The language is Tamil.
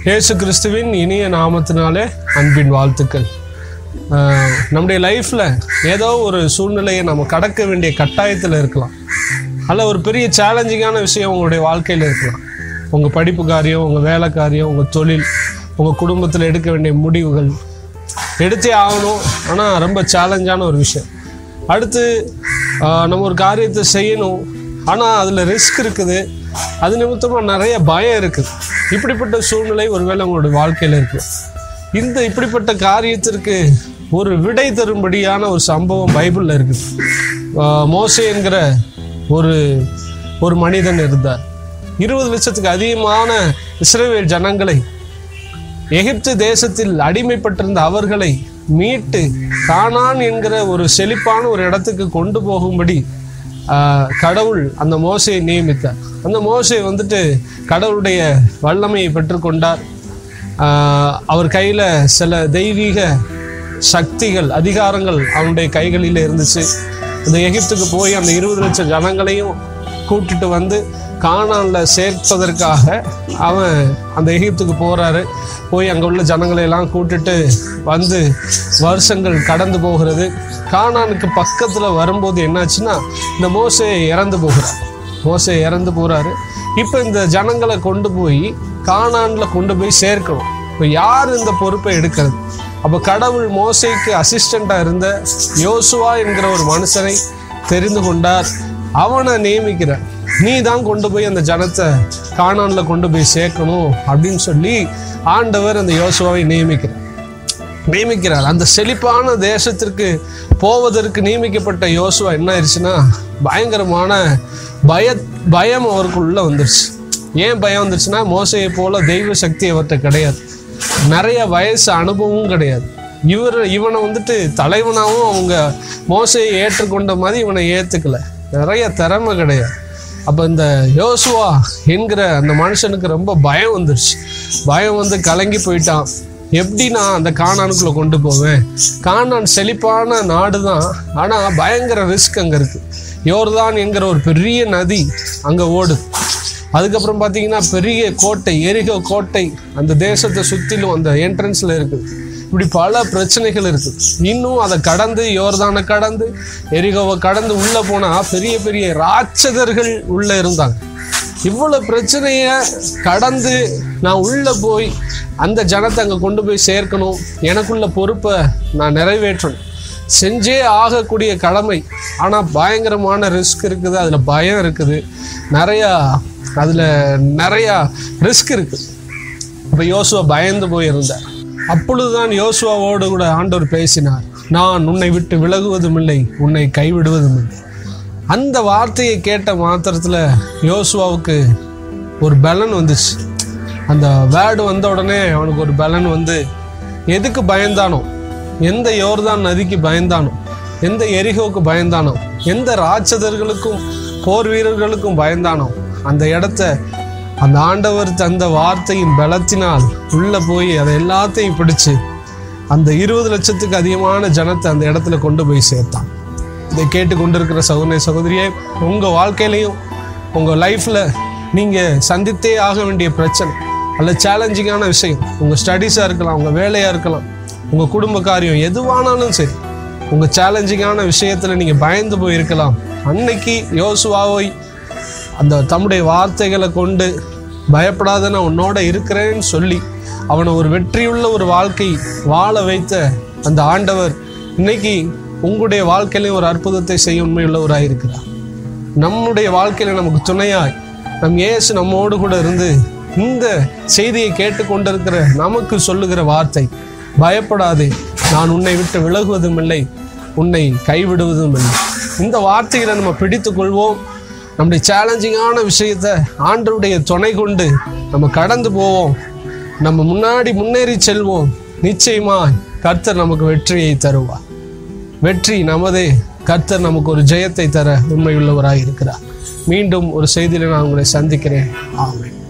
இயேசு கிறிஸ்துவின் இனிய நாமத்தினாலே அன்பின் வாழ்த்துக்கள் ஆஹ் நம்முடைய லைஃப்பில் ஏதோ ஒரு சூழ்நிலையை நம்ம கடக்க வேண்டிய கட்டாயத்தில் இருக்கலாம் அல்ல ஒரு பெரிய சேலஞ்சிங்கான விஷயம் உங்களுடைய வாழ்க்கையில் இருக்கலாம் உங்கள் படிப்பு காரியம் உங்கள் வேலை காரியம் உங்கள் தொழில் உங்கள் குடும்பத்தில் எடுக்க வேண்டிய முடிவுகள் எடுத்தே ஆகணும் ஆனால் ரொம்ப சேலஞ்சான ஒரு விஷயம் அடுத்து ஆஹ் நம்ம ஒரு காரியத்தை செய்யணும் ஆனால் அதில் ரிஸ்க் இருக்குது அது நிமித்தமாக நிறைய பயம் இருக்குது இப்படிப்பட்ட சூழ்நிலை ஒருவேளை உங்களுடைய வாழ்க்கையில் இருக்குது இந்த இப்படிப்பட்ட காரியத்திற்கு ஒரு விடை தரும்படியான ஒரு சம்பவம் பைபிளில் இருக்குது ஆஹ் மோசே என்கிற ஒரு ஒரு மனிதன் இருந்தார் இருபது லட்சத்துக்கு அதிகமான இஸ்ரவேல் ஜனங்களை எகிப்து தேசத்தில் அடிமைப்பட்டிருந்த அவர்களை மீட்டு கானான் என்கிற ஒரு செழிப்பான ஒரு இடத்துக்கு கொண்டு போகும்படி ஆஹ், கடவுள் அந்த மோசையை நியமித்தார் அந்த மோசை வந்துட்டு கடவுளுடைய வல்லமையை பெற்றுக்கொண்டார் ஆஹ், அவர் கையில் சில தெய்வீக சக்திகள் அதிகாரங்கள் அவனுடைய கைகளில் இருந்துச்சு இந்த எகிப்துக்கு போய் அந்த இருபது லட்சம் ஜனங்களையும் கூட்டிட்டு வந்து கானான்ல சேர்ப்பதற்காக அவன் அந்த எகிப்துக்கு போறாரு போய் அங்கே உள்ள ஜனங்களை எல்லாம் கூட்டிட்டு வந்து வருஷங்கள் கடந்து போகிறது கானானுக்கு பக்கத்தில் வரும்போது என்னாச்சுன்னா இந்த மோசே இறந்து போகிறார் மோசே இறந்து போறாரு இப்போ இந்த ஜனங்களை கொண்டு போய் கானான்ல கொண்டு போய் சேர்க்கணும் இப்போ யார் இந்த பொறுப்பை எடுக்கிறது அப்போ கடவுள் மோசைக்கு அசிஸ்டண்டா இருந்த யோசுவா என்கிற ஒரு மனுஷனை தெரிந்து கொண்டார் அவனை நியமிக்கிறார் நீ தான் கொண்டு போய் அந்த ஜனத்தை கானான்ல கொண்டு போய் சேர்க்கணும் அப்படின்னு சொல்லி ஆண்டவர் அந்த யோசுவாவை நியமிக்கிறார் நியமிக்கிறார் அந்த செழிப்பான தேசத்திற்கு போவதற்கு நியமிக்கப்பட்ட யோசுவா என்ன ஆயிடுச்சுன்னா பயங்கரமான பய பயம் அவருக்குள்ள வந்துருச்சு ஏன் பயம் வந்துருச்சுன்னா மோசையை போல தெய்வ சக்தி அவர்கிட்ட கிடையாது நிறைய வயசு அனுபவமும் கிடையாது இவர் இவனை வந்துட்டு தலைவனாகவும் அவங்க மோசையை ஏற்றுக்கொண்ட மாதிரி இவனை ஏற்றுக்கல நிறைய திறமை கிடையாது அப்போ இந்த யோசுவா என்கிற அந்த மனுஷனுக்கு ரொம்ப பயம் வந்துருச்சு பயம் வந்து கலங்கி போயிட்டான் எப்படி நான் அந்த கானானுக்குள்ள கொண்டு போவேன் கானான் செழிப்பான நாடு தான் ஆனால் பயங்கர ரிஸ்க் அங்கே இருக்கு யோர்தான் என்கிற ஒரு பெரிய நதி அங்கே ஓடுது அதுக்கப்புறம் பார்த்தீங்கன்னா பெரிய கோட்டை எரிகோ கோட்டை அந்த தேசத்தை சுற்றிலும் அந்த என்ட்ரன்ஸில் இருக்குது இப்படி பல பிரச்சனைகள் இருக்குது இன்னும் அதை கடந்து யோர்தானை கடந்து எரிகோவை கடந்து உள்ளே போனால் பெரிய பெரிய ராட்சதர்கள் உள்ளே இருந்தாங்க இவ்வளவு பிரச்சனைய கடந்து நான் உள்ள போய் அந்த ஜனத்தை அங்கே கொண்டு போய் சேர்க்கணும் எனக்குள்ள பொறுப்பை நான் நிறைவேற்றணும் செஞ்சே ஆகக்கூடிய கடமை ஆனால் பயங்கரமான ரிஸ்க் இருக்குது அதில் பயம் இருக்குது நிறையா அதில் நிறையா ரிஸ்க் இருக்குது அப்போ யோசுவா பயந்து போயிருந்தார் அப்பொழுதுதான் யோசுவாவோடு கூட ஆண்டவர் பேசினார் நான் உன்னை விட்டு விலகுவதும் இல்லை உன்னை கைவிடுவதும் இல்லை அந்த வார்த்தையை கேட்ட மாத்திரத்தில் யோசுவாவுக்கு ஒரு பலன் வந்துச்சு அந்த வேர்டு வந்த உடனே அவனுக்கு ஒரு பலன் வந்து எதுக்கு பயந்தானோ எந்த யோர்தான் நதிக்கு பயந்தானோ எந்த எரிகோவுக்கு பயந்தானோ எந்த ராட்சதர்களுக்கும் போர் வீரர்களுக்கும் பயந்தானோ அந்த இடத்த அந்த ஆண்டவர் தந்த வார்த்தையின் பலத்தினால் உள்ள போய் அதை எல்லாத்தையும் பிடிச்சு அந்த இருபது லட்சத்துக்கு அதிகமான ஜனத்தை அந்த இடத்துல கொண்டு போய் சேர்த்தான் இதை கேட்டு கொண்டிருக்கிற சகோதரி சகோதரியே உங்கள் வாழ்க்கையிலையும் உங்கள் லைஃப்பில் நீங்கள் சந்தித்தே ஆக வேண்டிய பிரச்சனை அல்ல சேலஞ்சிங்கான விஷயம் உங்கள் ஸ்டடீஸாக இருக்கலாம் உங்கள் வேலையாக இருக்கலாம் உங்கள் குடும்ப காரியம் எதுவானாலும் சரி உங்கள் சேலஞ்சிங்கான விஷயத்தில் நீங்கள் பயந்து போய் இருக்கலாம் அன்னைக்கு யோசுவாவை அந்த தம்முடைய வார்த்தைகளை கொண்டு பயப்படாத நான் உன்னோட இருக்கிறேன்னு சொல்லி அவனை ஒரு வெற்றியுள்ள ஒரு வாழ்க்கை வாழ வைத்த அந்த ஆண்டவர் இன்னைக்கு உங்களுடைய வாழ்க்கையிலையும் ஒரு அற்புதத்தை செய்ய உண்மையுள்ளவராக இருக்கிறார் நம்முடைய வாழ்க்கையில நமக்கு துணையாய் நம் இயேசு நம்மோடு கூட இருந்து இந்த செய்தியை கேட்டுக்கொண்டிருக்கிற நமக்கு சொல்லுகிற வார்த்தை பயப்படாதே நான் உன்னை விட்டு விலகுவதும் இல்லை உன்னை கைவிடுவதும் இல்லை இந்த வார்த்தைகளை நம்ம பிடித்துக் கொள்வோம் நம்முடைய சேலஞ்சிங்கான விஷயத்தை ஆண்டருடைய துணை கொண்டு நம்ம கடந்து போவோம் நம்ம முன்னாடி முன்னேறி செல்வோம் நிச்சயமாய் கர்த்தர் நமக்கு வெற்றியை தருவார் வெற்றி நமதே கர்த்தர் நமக்கு ஒரு ஜெயத்தை தர உண்மையுள்ளவராய் இருக்கிறார் மீண்டும் ஒரு செய்தியில் நான் உங்களை சந்திக்கிறேன் ஆமென்